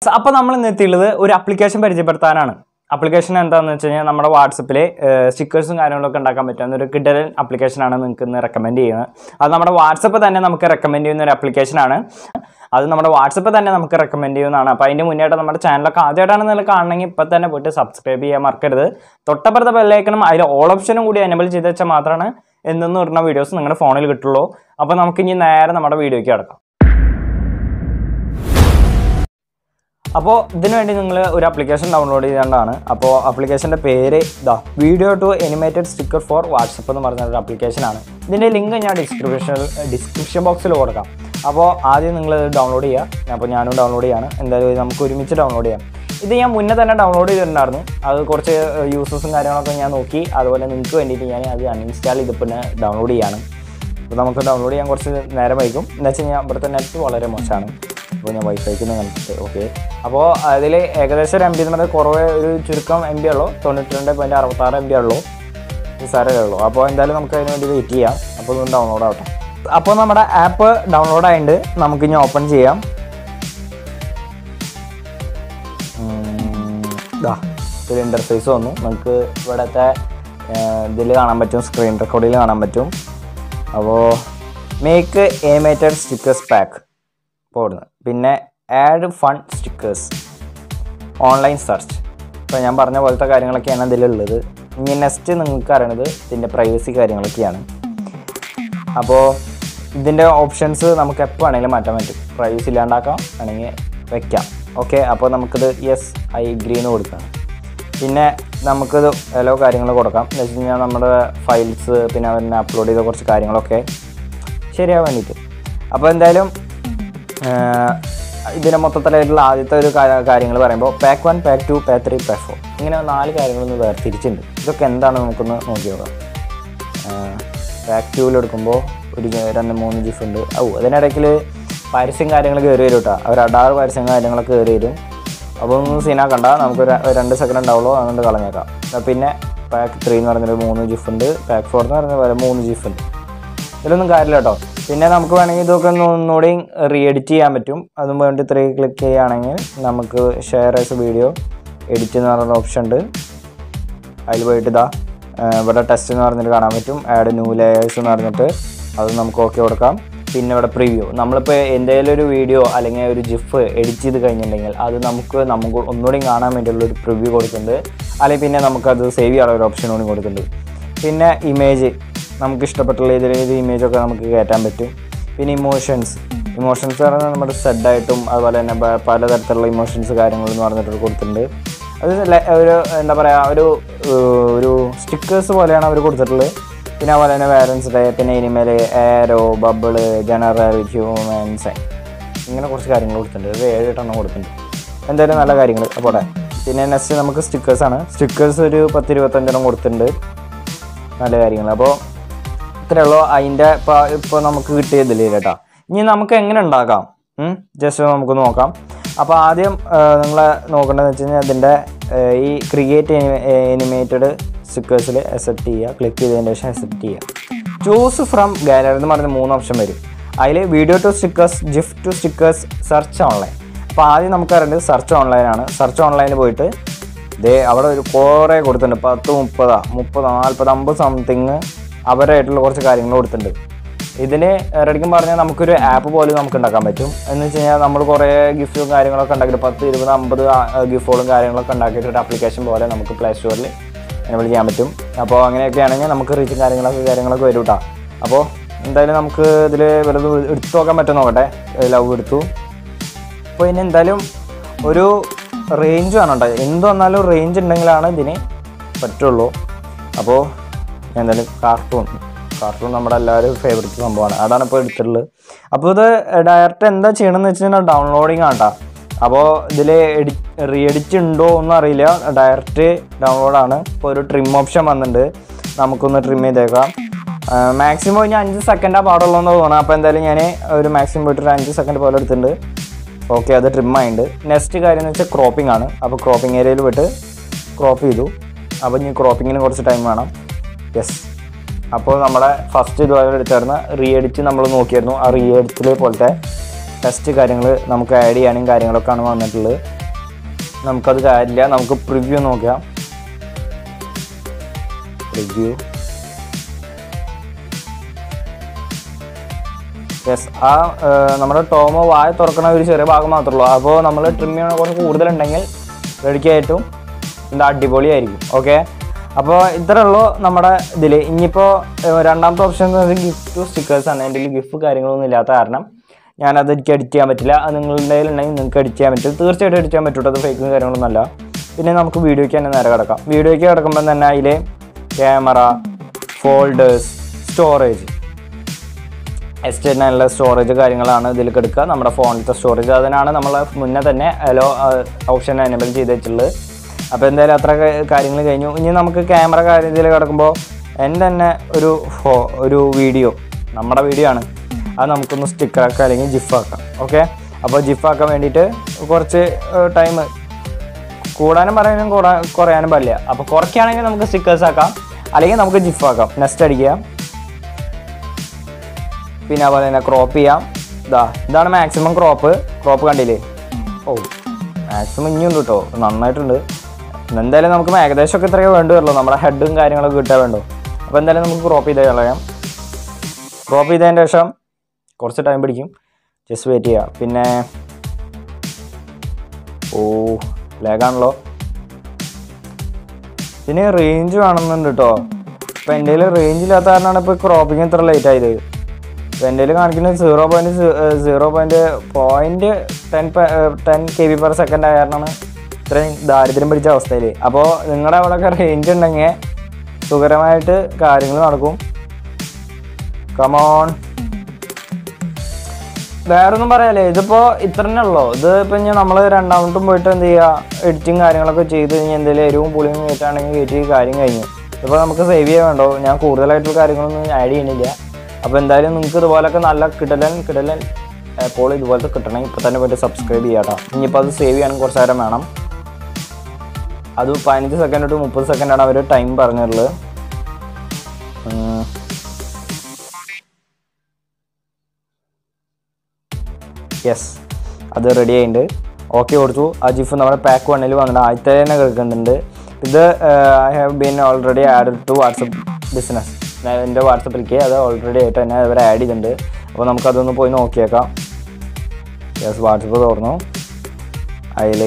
അപ്പോൾ നമ്മൾ ഇന്ന് എത്തിയുള്ളത് ഒരു ആപ്ലിക്കേഷൻ പരിചയപ്പെടുത്താനാണ് ആപ്ലിക്കേഷൻ എന്താണെന്ന് വെച്ച് കഴിഞ്ഞാൽ നമ്മുടെ വാട്സപ്പിൽ സ്റ്റിക്കേഴ്സും കാര്യങ്ങളൊക്കെ ഉണ്ടാക്കാൻ പറ്റുന്ന ഒരു കിഡലൻ ആപ്ലിക്കേഷനാണ് നിങ്ങൾക്ക് ഇന്ന് റെക്കമെൻഡ് ചെയ്യുന്നത് അത് നമ്മുടെ വാട്സപ്പ് തന്നെ നമുക്ക് റെക്കമെൻഡ് ചെയ്യുന്ന ഒരു ആപ്ലിക്കേഷനാണ് അത് നമ്മുടെ വാട്സപ്പ് തന്നെ നമുക്ക് റെക്കമെൻഡ് ചെയ്യുന്നതാണ് അപ്പോൾ അതിൻ്റെ മുന്നേട്ട് നമ്മുടെ ചാനലൊക്കെ ആദ്യമായിട്ടാണ് നിങ്ങൾ കാണണമെങ്കിൽ ഇപ്പം തന്നെ പോയിട്ട് സബ്സ്ക്രൈബ് ചെയ്യാൻ മറക്കരുത് തൊട്ടപ്പുറത്തെ ബെല്ലൈക്കണം അതിൽ ഓൾ ഓപ്ഷനും കൂടി എനബിൾ ചെയ്ത് വെച്ചാൽ മാത്രമാണ് എന്നെന്ന് പറഞ്ഞ വീഡിയോസ് നിങ്ങളുടെ ഫോണിൽ കിട്ടുള്ളൂ അപ്പോൾ നമുക്ക് ഇനി നേരെ നമ്മുടെ വീഡിയോയ്ക്ക് കിടക്കാം അപ്പോൾ ഇതിനു വേണ്ടി നിങ്ങൾ ഒരു ആപ്ലിക്കേഷൻ ഡൗൺലോഡ് ചെയ്യേണ്ടതാണ് അപ്പോൾ ആപ്ലിക്കേഷൻ്റെ പേര് ഇതാ video to animated sticker for WhatsApp എന്ന് പറഞ്ഞ ഒരു ആപ്ലിക്കേഷനാണ് ഇതിൻ്റെ ലിങ്ക് ഞാൻ ഡിസ്ക്രിപ്ഷൻ ഡിസ്ക്രിപ്ഷൻ ബോക്സിൽ കൊടുക്കാം അപ്പോൾ ആദ്യം നിങ്ങൾ ഡൗൺലോഡ് ചെയ്യുക അപ്പോൾ ഞാനും ഡൗൺലോഡ് ചെയ്യാണ് എന്തായാലും ഇത് നമുക്ക് ഒരുമിച്ച് ഡൗൺലോഡ് ചെയ്യാം ഇത് ഞാൻ മുന്നേ തന്നെ ഡൗൺലോഡ് ചെയ്തിട്ടുണ്ടായിരുന്നു അത് കുറച്ച് യൂസേഴ്സും കാര്യങ്ങളൊക്കെ ഞാൻ നോക്കി അതുപോലെ നിങ്ങൾക്ക് വേണ്ടിയിട്ട് ഞാൻ അത് അൺഇൻസ്റ്റാൾ ചെയ്ത് പിന്നെ ഡൗൺലോഡ് ചെയ്യാണ് അപ്പോൾ നമുക്ക് ഡൗൺലോഡ് ചെയ്യാൻ കുറച്ച് നേരം വൈകും എന്ന് വെച്ച് കഴിഞ്ഞാൽ ഇവിടുത്തെ നെറ്റ് വളരെ മോശമാണ് അപ്പോൾ ഞാൻ വൈഫൈക്ക് ഒന്ന് കണ്ടിട്ട് ഓക്കെ അപ്പോൾ അതിൽ ഏകദേശം ഒരു എം ബി എന്ന് പറഞ്ഞാൽ കുറവ് ഒരു ചുരുക്കം എം ബി ഉള്ളൂ തൊണ്ണൂറ്റി രണ്ട് പോയിൻറ്റ് അറുപത്താറ് എം ബി ഉള്ളൂ നിസ്സാരമേ ഉള്ളൂ അപ്പോൾ എന്തായാലും നമുക്ക് അതിന് വേണ്ടി വെയിറ്റ് ചെയ്യാം അപ്പോൾ ഒന്ന് ഡൗൺലോഡ് ആവട്ടെ അപ്പോൾ നമ്മുടെ ആപ്പ് ഡൗൺലോഡ് ആയിട്ടുണ്ട് നമുക്ക് ഇനി ഓപ്പൺ ചെയ്യാം ഉം, ദാ ഒരു ഇൻ്റർഫേസ് വന്നു നമുക്ക് ഇവിടുത്തെ ഇതിൽ കാണാൻ പറ്റും സ്ക്രീൻ റെക്കോർഡിൽ കാണാൻ പറ്റും അപ്പോൾ മേക്ക് ഏമേറ്റഡ് സ്റ്റിക്കേഴ്സ് പാക്ക് പോടുന്നത് പിന്നെ add fun stickers online search ഇപ്പോൾ ഞാൻ പറഞ്ഞ പോലത്തെ കാര്യങ്ങളൊക്കെയാണ് ഇതിലുള്ളത് ഇനി നെക്സ്റ്റ് നിങ്ങൾക്ക് അറിയണത് ഇതിൻ്റെ പ്രൈവസി കാര്യങ്ങളൊക്കെയാണ് അപ്പോൾ ഇതിൻ്റെ ഓപ്ഷൻസ് നമുക്ക് എപ്പോൾ വേണമെങ്കിലും മാറ്റാൻ പറ്റും പ്രൈവസി ഇല്ലാണ്ടാക്കാം വേണമെങ്കിൽ വെക്കാം ഓക്കെ അപ്പോൾ നമുക്കിത് യെസ് ഐ ഗ്രീ എന്ന് കൊടുക്കാം പിന്നെ നമുക്കിത് എല്ലാ കാര്യങ്ങൾ കൊടുക്കാം എന്ന് വെച്ച് കഴിഞ്ഞാൽ നമ്മുടെ ഫയൽസ് പിന്നെ അതിനെ അപ്ലോഡ് ചെയ്ത കുറച്ച് കാര്യങ്ങളൊക്കെ ശരിയാവാൻ വേണ്ടിയിട്ട് അപ്പോൾ എന്തായാലും ആഹ്, ഇതിൻ്റെ മൊത്തത്തിലായിട്ടുള്ള ആദ്യത്തെ ഒരു കാര്യങ്ങൾ പറയുമ്പോൾ pack one pack two pack three pack four ഇങ്ങനെ നാല് കാര്യങ്ങളൊന്ന് വേർതിരിച്ചിട്ടുണ്ട് ഇതൊക്കെ എന്താണ് നമുക്കൊന്ന് നോക്കി നോക്കാം പാക്ക് ടൂവിൽ എടുക്കുമ്പോൾ ഒരു ജ- രണ്ട് മൂന്ന് ജിഫ് ഉണ്ട് ഓ അതിനിടയ്ക്ക് പരസ്യം കാര്യങ്ങൾ കയറി വരും കേട്ടോ ഒരു അടാറ് പരസ്യം കാര്യങ്ങളൊക്കെ കയറി വരും അപ്പോൾ ഒന്നും സീനാക്കണ്ട നമുക്ക് ഒരു ഒരു രണ്ട് സെക്കൻഡ് ഉണ്ടാവുള്ളൂ അതുകൊണ്ട് കളഞ്ഞേക്കാം ആ, പിന്നെ പാക്ക് ത്രീ എന്ന് പറഞ്ഞൊരു മൂന്ന് ജിഫ് ഉണ്ട് പാക്ക് ഫോർ എന്ന് പറഞ്ഞ പോലെ മൂന്ന് ജിഫ് ഉണ്ട് ഇതിലൊന്നും കാര്യമില്ല കേട്ടോ പിന്നെ നമുക്ക് വേണമെങ്കിൽ ഇതൊക്കെ ഒന്ന് ഒന്നുകൂടി റീ എഡിറ്റ് ചെയ്യാൻ പറ്റും അതും വേണ്ടി ത്രീ ക്ലിക്ക് ചെയ്യുകയാണെങ്കിൽ നമുക്ക് ഷെയർ ആസ് വീഡിയോ എഡിറ്റ് എന്ന് പറഞ്ഞൊരു ഓപ്ഷൻ ഉണ്ട് അതിൽ പോയിട്ട് ഇതാ ആ, ഇവിടെ ടെസ്റ്റ് എന്ന് പറഞ്ഞിട്ട് കാണാൻ പറ്റും ആഡ് ന്യൂ ലേയേഴ്സ് എന്ന് പറഞ്ഞിട്ട് അത് നമുക്ക് ഓക്കെ കൊടുക്കാം പിന്നെ ഇവിടെ പ്രിവ്യൂ നമ്മളിപ്പോൾ എന്തെങ്കിലും ഒരു വീഡിയോ അല്ലെങ്കിൽ ഒരു ജിഫ് എഡിറ്റ് ചെയ്ത് കഴിഞ്ഞിട്ടുണ്ടെങ്കിൽ അത് നമുക്ക് നമുക്ക് ഒന്നുകൂടി കാണാൻ വേണ്ടിയുള്ള ഒരു പ്രിവ്യൂ കൊടുക്കുന്നുണ്ട് അല്ലെങ്കിൽ പിന്നെ നമുക്കത് സേവ് ചെയ്യാനുള്ള ഒരു ഓപ്ഷൻ കൂടി കൊടുക്കുന്നുണ്ട് പിന്നെ ഇമേജ് നമുക്ക് ഇഷ്ടപ്പെട്ടുള്ള ഏത് ഏത് ഇമേജൊക്കെ നമുക്ക് കയറ്റാൻ പറ്റും പിന്നെ ഇമോഷൻസ് ഇമോഷൻസ് പറഞ്ഞാൽ നമ്മുടെ സെഡായിട്ടും അതുപോലെ തന്നെ പ- പലതരത്തിലുള്ള ഇമോഷൻസ് കാര്യങ്ങൾ എന്ന് പറഞ്ഞിട്ട് കൊടുത്തിട്ടുണ്ട് അത് ല- ഒരു എന്താ പറയുക ഒരു ഏഹ്, ഒരു സ്റ്റിക്കേഴ്സ് പോലെയാണ് അവർ കൊടുത്തിട്ടുള്ളത് പിന്നെ അതുപോലെ തന്നെ വേറൻസ് ഡേ പിന്നെ ഇനിമേൽ എയറോ ബബിള് ജനറൽ ഹ്യൂമൻസ് ഇങ്ങനെ കുറച്ച് കാര്യങ്ങൾ കൊടുത്തിട്ടുണ്ട് ഒരു ഏഴ് എട്ടെണ്ണം കൊടുത്തിട്ടുണ്ട് എന്തായാലും നല്ല കാര്യങ്ങൾ അപ്പോൾ പിന്നെ നെക്സ്റ്റ് നമുക്ക് സ്റ്റിക്കേഴ്സാണ് സ്റ്റിക്കേഴ്സ് ഒരു പത്ത് ഇരുപത്തഞ്ചെണ്ണം കൊടുത്തിട്ടുണ്ട് നല്ല കാര്യങ്ങൾ അപ്പോൾ ഇത്രയേ ഉള്ളൂ അതിൻ്റെ ഇപ്പോൾ ഇപ്പോൾ നമുക്ക് കിട്ടിയതില്ലേ കേട്ടോ ഇനി നമുക്ക് എങ്ങനെ ഉണ്ടാക്കാം ജസ്റ്റ് നമുക്ക് നോക്കാം അപ്പോൾ ആദ്യം നിങ്ങൾ നോക്കേണ്ടതെന്ന് വെച്ച് കഴിഞ്ഞാൽ ഇതിൻ്റെ ഈ ക്രിയേറ്റ് എനിമേറ്റഡ് സ്റ്റിക്കേഴ്സിൽ അക്സെപ്റ്റ് ചെയ്യുക ക്ലിക്ക് ചെയ്തതിന് ശേഷം അക്സെപ്റ്റ് ചെയ്യുക ചൂസ് ഫ്രം ഗാലറി എന്ന് പറഞ്ഞ മൂന്ന് ഓപ്ഷൻ വരും അതിൽ video to stickers GIF to stickers search online അപ്പോൾ ആദ്യം നമുക്ക് അറിയേണ്ടത് സെർച്ച് ഓൺലൈനാണ് സെർച്ച് ഓൺലൈനിൽ പോയിട്ട് ദേ അവിടെ ഒരു കുറേ കൊടുത്തിട്ടുണ്ട് പത്ത് മുപ്പതാ മുപ്പത് നാൽപ്പത് അമ്പത് സംതിങ് അവരായിട്ടുള്ള കുറച്ച് കാര്യങ്ങൾ കൊടുത്തിട്ടുണ്ട് ഇതിന് റെഡിക്കും പറഞ്ഞാൽ നമുക്കൊരു ആപ്പ് പോലും നമുക്ക് ഉണ്ടാക്കാൻ പറ്റും എന്ന് വെച്ച് കഴിഞ്ഞാൽ നമ്മൾ കുറേ ഗിഫ്റ്റും കാര്യങ്ങളൊക്കെ ഉണ്ടാക്കിയിട്ട് പത്ത് ഇരുപത് അമ്പത് ഗിഫ്റ്റുകളും കാര്യങ്ങളൊക്കെ ഉണ്ടാക്കിയിട്ട് ഒരു ആപ്ലിക്കേഷൻ പോലെ നമുക്ക് പ്ലേ സ്റ്റോറിൽ എനബിൾ ചെയ്യാൻ പറ്റും അപ്പോൾ അങ്ങനെയൊക്കെ ആണെങ്കിൽ നമുക്ക് റീച്ചും കാര്യങ്ങളൊക്കെ കാര്യങ്ങളൊക്കെ വരും കേട്ടോ അപ്പോൾ എന്തായാലും നമുക്ക് ഇതിൽ വെറുതെ എടുത്തു നോക്കാൻ പറ്റും നോക്കട്ടെ ലവ് എടുത്തു അപ്പോൾ ഇനി എന്തായാലും ഒരു റേഞ്ച് വേണം കേട്ടോ എന്ത് വന്നാലും റേഞ്ച് ഉണ്ടെങ്കിലാണ് ഇതിന് പറ്റുള്ളൂ അപ്പോൾ ഞാൻ എന്തായാലും കാർട്ടൂൺ കാർട്ടൂൺ നമ്മുടെ എല്ലാവരും ഫേവറേറ്റ് സംഭവമാണ് അതാണ് ഇപ്പോൾ എടുത്തിട്ടുള്ളത് അപ്പോൾ ഇത് ഡയറക്റ്റ് എന്താ ചെയ്യണമെന്ന് വെച്ച് കഴിഞ്ഞാൽ ഡൗൺലോഡിങ് ആട്ടാ അപ്പോൾ ഇതിൽ എഡി റീ എഡിറ്റ് ഉണ്ടോ ഒന്നും അറിയില്ല ഡയറക്റ്റ് ഡൗൺലോഡാണ് ഇപ്പോൾ ഒരു ട്രിം ഓപ്ഷൻ വന്നിട്ടുണ്ട് നമുക്കൊന്ന് ട്രിം ചെയ്തേക്കാം മാക്സിമം ഇനി അഞ്ച് സെക്കൻഡാണ് പാടുള്ളൂ എന്ന് തോന്നുന്നു അപ്പോൾ എന്തായാലും ഞാൻ ഒരു മാക്സിമം പോയിട്ട് ഒരു അഞ്ച് സെക്കൻഡ് പോലെ എടുത്തിട്ടുണ്ട് ഓക്കെ അത് ട്രിം ആയിട്ടുണ്ട് നെക്സ്റ്റ് കാര്യം എന്ന് വെച്ചാൽ ക്രോപ്പിംഗ് ആണ് അപ്പോൾ ക്രോപ്പിംഗ് ഏരിയയിൽ വിട്ട് ക്രോപ്പ് ചെയ്തു അപ്പോൾ ഇനി ക്രോപ്പിങ്ങിന് കുറച്ച് ടൈം വേണം യെസ് അപ്പോൾ നമ്മുടെ ഫസ്റ്റ് ഇതുപോലെ എടുത്തായിരുന്ന റീ എഡിറ്റ് നമ്മൾ നോക്കിയായിരുന്നു ആ റീ എഡിറ്റിലെ പോലത്തെ ടെസ്റ്റ് കാര്യങ്ങൾ നമുക്ക് ആഡ് ചെയ്യാനും കാര്യങ്ങളൊക്കെയാണ് വന്നിട്ടുള്ളത് നമുക്കത് കാര്യമില്ല നമുക്ക് പ്രിവ്യൂ നോക്കാം പ്രിവ്യൂ യെസ് ആ ഏർ, നമ്മുടെ ടോമോ വായ തുറക്കണ ഒരു ചെറിയ ഭാഗം മാത്രമേ ഉള്ളൂ അപ്പോൾ നമ്മൾ ട്രിം ചെയ്യണ കുറച്ച് കൂടുതലുണ്ടെങ്കിൽ റെഡിക്കായിട്ടും ഇത് അടിപൊളിയായിരിക്കും ഓക്കെ അപ്പോൾ ഇത്രേ ഉള്ളൂ നമ്മുടെ ഇതിൽ ഇനിയിപ്പോൾ രണ്ടാമത്തെ ഓപ്ഷൻ ഗിഫ്റ്റ് സ്റ്റിക്കേഴ്സ് ആണ് എൻ്റെ ഗിഫ്റ്റ് കാര്യങ്ങളൊന്നും ഇല്ലാത്ത കാരണം ഞാനത് എനിക്ക് എഡിറ്റ് ചെയ്യാൻ പറ്റില്ല അത് നിങ്ങളുടെ ഉണ്ടെങ്കിൽ നിങ്ങൾക്ക് എഡിറ്റ് ചെയ്യാൻ പറ്റും തീർച്ചയായിട്ടും എഡിറ്റ് ചെയ്യാൻ പറ്റും അത് ഫേക്കും കാര്യങ്ങളൊന്നും അല്ല പിന്നെ നമുക്ക് വീഡിയോയ്ക്ക് തന്നെ നേരെ കിടക്കാം വീഡിയോയ്ക്ക് കിടക്കുമ്പോൾ തന്നെ അതിൽ ക്യാമറ ഫോൾഡേഴ്സ് സ്റ്റോറേജ് എസ്റ്റേറ്റിനുള്ള സ്റ്റോറേജ് കാര്യങ്ങളാണ് ഇതിൽ എടുക്കുക നമ്മുടെ ഫോണിലത്തെ സ്റ്റോറേജ് അതിനാണ് നമ്മൾ മുന്നേ തന്നെ അലോ ഓപ്ഷൻ എനേബിൾ ചെയ്ത് വെച്ചിട്ടുള്ളത് അപ്പോൾ എന്തായാലും അത്ര കാര്യങ്ങൾ കഴിഞ്ഞു ഇനി നമുക്ക് ക്യാമറ കാര്യത്തിൽ കിടക്കുമ്പോൾ എൻ്റെ തന്നെ ഒരു ഫോ ഒരു വീഡിയോ നമ്മുടെ വീഡിയോ ആണ് അത് നമുക്കൊന്ന് സ്റ്റിക്കറാക്കാം അല്ലെങ്കിൽ ജിഫാക്കാം ഓക്കെ അപ്പോൾ ജിഫാക്കാൻ വേണ്ടിയിട്ട് കുറച്ച് ടൈം കൂടാനും പറയാനും കൂടാ കുറയാനും പാടില്ല അപ്പോൾ കുറയ്ക്കുകയാണെങ്കിൽ നമുക്ക് സ്റ്റിക്കേഴ്സ് ആക്കാം അല്ലെങ്കിൽ നമുക്ക് ജിഫ് ആക്കാം നെക്സ്റ്റ് അടിക്കുക പിന്നെ അതുപോലെ തന്നെ ക്രോപ്പ് ചെയ്യാം ഇതാ ഇതാണ് മാക്സിമം ക്രോപ്പ് ക്രോപ്പ് കണ്ടില്ലേ ഓ മാക്സിമം ഇനിയുണ്ട് കേട്ടോ നന്നായിട്ടുണ്ട് എന്തായാലും നമുക്ക് ഏകദേശം ഒക്കെ ഇത്രയേ വേണ്ടി വരുള്ളൂ നമ്മുടെ ഹെഡും കാര്യങ്ങളൊക്കെ കിട്ടാൻ വേണ്ടു അപ്പോൾ എന്തായാലും നമുക്ക് ക്രോപ്പ് ചെയ്ത് കളയാം ക്രോപ്പ് ചെയ്തതിന് ശേഷം കുറച്ച് ടൈം പിടിക്കും ജസ്റ്റ് വെയിറ്റ് ചെയ്യുക പിന്നെ ഓ ലാഗാണല്ലോ പിന്നെ റേഞ്ച് വേണമെന്നുണ്ട് കേട്ടോ ഇപ്പം എൻ്റെ കയ്യിൽ റേഞ്ച് ഇല്ലാത്ത കാരണമാണ് ഇപ്പോൾ ക്രോപ്പിങ് ഇത്ര ലേറ്റ് ആയത് ഇപ്പം എൻ്റെ കയ്യിൽ കാണിക്കുന്നത് zero point zero point point ten ten K B per second ആയ കാരണമാണ് ഇത്രയും ദാരിദ്ര്യം പിടിച്ച അവസ്ഥയിൽ അപ്പോൾ നിങ്ങളുടെ അവിടെയൊക്കെ റേഞ്ച് ഉണ്ടെങ്കിൽ സുഖകരമായിട്ട് കാര്യങ്ങൾ നടക്കും കമോൺ വേറൊന്നും പറയാല്ലേ ഇതിപ്പോ ഇത്ര തന്നെ ഉള്ളൂ ഇത് ഇപ്പൊ ഇനി നമ്മൾ രണ്ടാമത്തും പോയിട്ട് എന്ത് ചെയ്യുക എഡിറ്റിങ് കാര്യങ്ങളൊക്കെ ചെയ്ത് കഴിഞ്ഞ് എന്തെങ്കിലും എരിവും പുളിയും കയറ്റാണെങ്കിൽ കയറ്റി കാര്യം കഴിഞ്ഞു ഇപ്പോൾ നമുക്ക് സേവ് ചെയ്യാൻ വേണ്ടോ ഞാൻ കൂടുതലായിട്ടുള്ള കാര്യങ്ങളൊന്നും ആഡ് ചെയ്യണില്ല അപ്പോൾ എന്തായാലും നിങ്ങൾക്ക് ഇതുപോലൊക്കെ നല്ല കിടലൻ കിടലൻ അപ്പോൾ ഇതുപോലത്തെ കിട്ടണമെങ്കിൽ ഇപ്പോൾ തന്നെ പോയിട്ട് സബ്സ്ക്രൈബ് ചെയ്യാം കേട്ടോ ഇനിയിപ്പോൾ അത് സേവ് ചെയ്യാൻ കുറച്ച് നേരം വേണം അത് പതിനഞ്ച് സെക്കൻഡ് തൊട്ട് മുപ്പത് സെക്കൻഡാണ് അവർ ടൈം പറഞ്ഞിട്ടുള്ളത് ഉം. യെസ് അത് റെഡി ആയിട്ടുണ്ട് ഓക്കെ കൊടുത്തു ആ ജിഫ് നമ്മുടെ പാക്ക് വണ്ണിൽ വന്നിട്ട് ആദ്യത്തെ തന്നെ കേൾക്കുന്നുണ്ട് ഇത് I have been already add to WhatsApp business എൻ്റെ വാട്സപ്പിലേക്ക് അത് ഓൾറെഡി ആയിട്ട് തന്നെ അവർ ആഡ് ചെയ്തിട്ടുണ്ട് അപ്പോൾ നമുക്കതൊന്ന് പോയി നോക്കിയേക്കാം യെസ് വാട്സപ്പ് തുറന്നു അതിൽ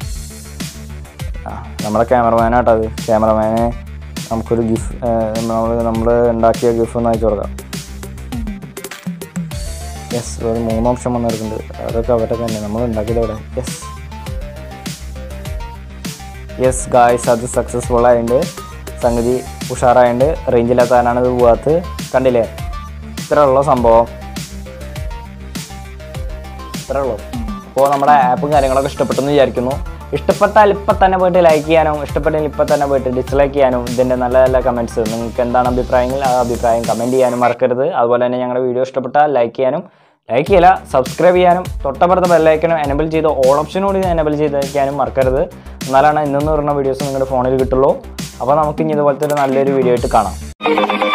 ആ നമ്മുടെ ക്യാമറമാനാട്ടോ അത് ക്യാമറമാനെ നമുക്കൊരു ഗിഫ് നമ്മൾ നമ്മൾ ഉണ്ടാക്കിയ ഗിഫ് ഒന്ന് അയച്ചു കൊടുക്കാം യെസ് ഒരു മൂന്ന് ഓപ്ഷൻ വന്നിട്ടുണ്ട് അതൊക്കെ അവരുടെ തന്നെ നമ്മൾ ഉണ്ടാക്കിയത് അവിടെ യെസ് യെസ് ഗായ്സ് അത് സക്സസ്ഫുൾ ആയിട്ടുണ്ട് സംഗതി ഉഷാറായിട്ടുണ്ട് റേഞ്ച് ഇല്ലാത്തവരാണ് ഇത് പോകാത്ത കണ്ടില്ലേ ഇത്ര ഉള്ള സംഭവം ഇത്ര ഉള്ളൂ അപ്പോൾ നമ്മുടെ ആപ്പും കാര്യങ്ങളൊക്കെ ഇഷ്ടപ്പെട്ടെന്ന് വിചാരിക്കുന്നു ഇഷ്ടപ്പെട്ടാൽ ഇപ്പം തന്നെ പോയിട്ട് ലൈക്ക് ചെയ്യാനും ഇഷ്ടപ്പെട്ടാൽ ഇപ്പം തന്നെ പോയിട്ട് ഡിസ്ലൈക്ക് ചെയ്യാനും ഇതിൻ്റെ നല്ല നല്ല കമൻറ്റ്സ് നിങ്ങൾക്ക് എന്താണ് അഭിപ്രായങ്ങൾ ആ അഭിപ്രായം കമൻറ്റ് ചെയ്യാനും മറക്കരുത് അതുപോലെ തന്നെ ഞങ്ങളുടെ വീഡിയോ ഇഷ്ടപ്പെട്ടാൽ ലൈക്ക് ചെയ്യാനും ലൈക്ക് ചെയ്യില്ല സബ്സ്ക്രൈബ് ചെയ്യാനും തൊട്ടപ്പുറത്ത് ബെല്ലൈക്കനും എനബിൾ ചെയ്ത് ഓൾ ഓപ്ഷൻ കൂടി എനബിൾ ചെയ്ത് വയ്ക്കാനും മറക്കരുത് എന്നാലാണ് ഇന്നെന്ന് പറയുന്ന വീഡിയോസ് നിങ്ങളുടെ ഫോണിൽ കിട്ടുള്ളൂ അപ്പോൾ നമുക്ക് ഇനി ഇതുപോലത്തെ ഒരു നല്ലൊരു വീഡിയോ ആയിട്ട് കാണാം